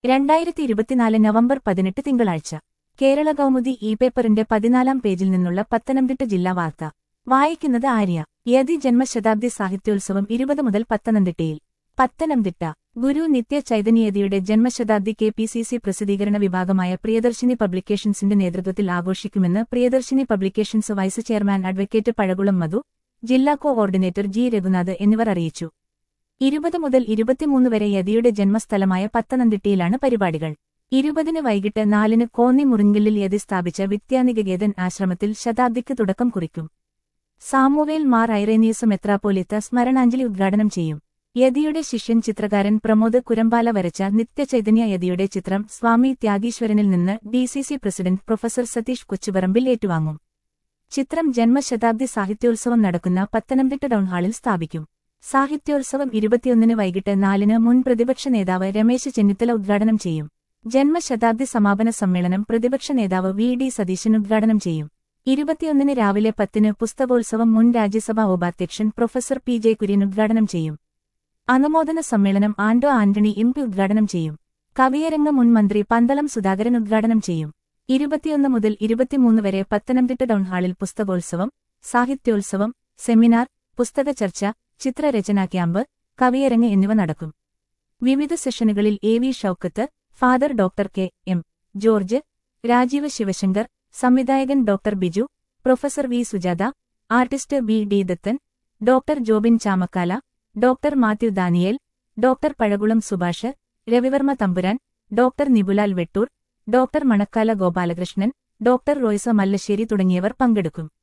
രണ്ടായിരത്തി ഇരുപത്തിനാല് നവംബർ പതിനെട്ട് തിങ്കളാഴ്ച കേരള കൗമുദി ഇ പേപ്പറിന്റെ പതിനാലാം പേജിൽ നിന്നുള്ള പത്തനംതിട്ട ജില്ലാ വാർത്ത വായിക്കുന്നത് ആര്യ യതി ജന്മശതാബ്ദി സാഹിത്യോത്സവം ഇരുപത് മുതൽ പത്തനംതിട്ടയിൽ പത്തനംതിട്ട ഗുരു നിത്യ ചൈതന്യയതിയുടെ ജന്മശതാബ്ദി കെ പി സി സി പ്രസിദ്ധീകരണ വിഭാഗമായ പ്രിയദർശിനി പബ്ലിക്കേഷൻസിന്റെ നേതൃത്വത്തിൽ ആഘോഷിക്കുമെന്ന് Priyadarshini publications vice chairman advocate Pazhakulam Madhu ജില്ലാ കോഓർഡിനേറ്റർ ജി രഘുനാഥ് എന്നിവർ അറിയിച്ചു ഇരുപത് മുതൽ ഇരുപത്തിമൂന്ന് വരെ യതിയുടെ ജന്മസ്ഥലമായ പത്തനംതിട്ടയിലാണ് പരിപാടികൾ ഇരുപതിന് വൈകിട്ട് നാലിന് കോന്നി മുറിങ്കലിൽ യതി സ്ഥാപിച്ച വിദ്യാനികേതൻ ആശ്രമത്തിൽ ശതാബ്ദിക്ക് തുടക്കം കുറിക്കും സാമുവേൽ മാർ ഐറേനിയസ് മെത്രാപ്പോലിത്ത സ്മരണാഞ്ജലി ഉദ്ഘാടനം ചെയ്യും യതിയുടെ ശിഷ്യൻ ചിത്രകാരൻ പ്രമോദ് കുരമ്പാല വരച്ച നിത്യചൈതന്യ യതിയുടെ ചിത്രം സ്വാമി ത്യാഗീശ്വരനിൽ നിന്ന് D C C president professor Satheesh Kochuparambil ഏറ്റുവാങ്ങും ചിത്രം ജന്മശതാബ്ദി സാഹിത്യോത്സവം നടക്കുന്ന പത്തനംതിട്ട ടൗൺ ഹാളിൽ സ്ഥാപിക്കും സാഹിത്യോത്സവം ഇരുപത്തിയൊന്നിന് വൈകിട്ട് നാലിന് മുൻ പ്രതിപക്ഷ നേതാവ് രമേശ് ചെന്നിത്തല ഉദ്ഘാടനം ചെയ്യും ജന്മശതാബ്ദി സമാപന സമ്മേളനം പ്രതിപക്ഷ നേതാവ് വി ഡി സതീശൻ ഉദ്ഘാടനം ചെയ്യും ഇരുപത്തിയൊന്നിന് രാവിലെ പത്തിന് പുസ്തകോത്സവം മുൻ രാജ്യസഭാ ഉപാധ്യക്ഷൻ പ്രൊഫസർ പി ജെ കുര്യൻ ഉദ്ഘാടനം ചെയ്യും അനുമോദന സമ്മേളനം ആന്റോ ആന്റണി എം പി ഉദ്ഘാടനം ചെയ്യും കവിയരംഗ മുൻ മന്ത്രി പന്തളം സുധാകരൻ ഉദ്ഘാടനം ചെയ്യും ഇരുപത്തിയൊന്ന് മുതൽ ഇരുപത്തിമൂന്ന് വരെ പത്തനംതിട്ട ടൗൺ ഹാളിൽ പുസ്തകോത്സവം സാഹിത്യോത്സവം സെമിനാർ പുസ്തക ചർച്ച ചിത്രരചനാ ക്യാമ്പ് കവിയരങ്ങ് എന്നിവ നടക്കും വിവിധ സെഷനുകളിൽ A V Shoukath father doctor K M George Rajeev Sivasankar സംവിധായകൻ doctor Biju professor V Sujatha artist B D Dathan doctor Jobin Chamakkala doctor Mathew Daniel doctor Pazhakulam Subhash Ravivarma Thampuran doctor Nibulal Vettoor doctor Manakkala Gopalakrishnan doctor Roysa Mallassery തുടങ്ങിയവർ പങ്കെടുക്കും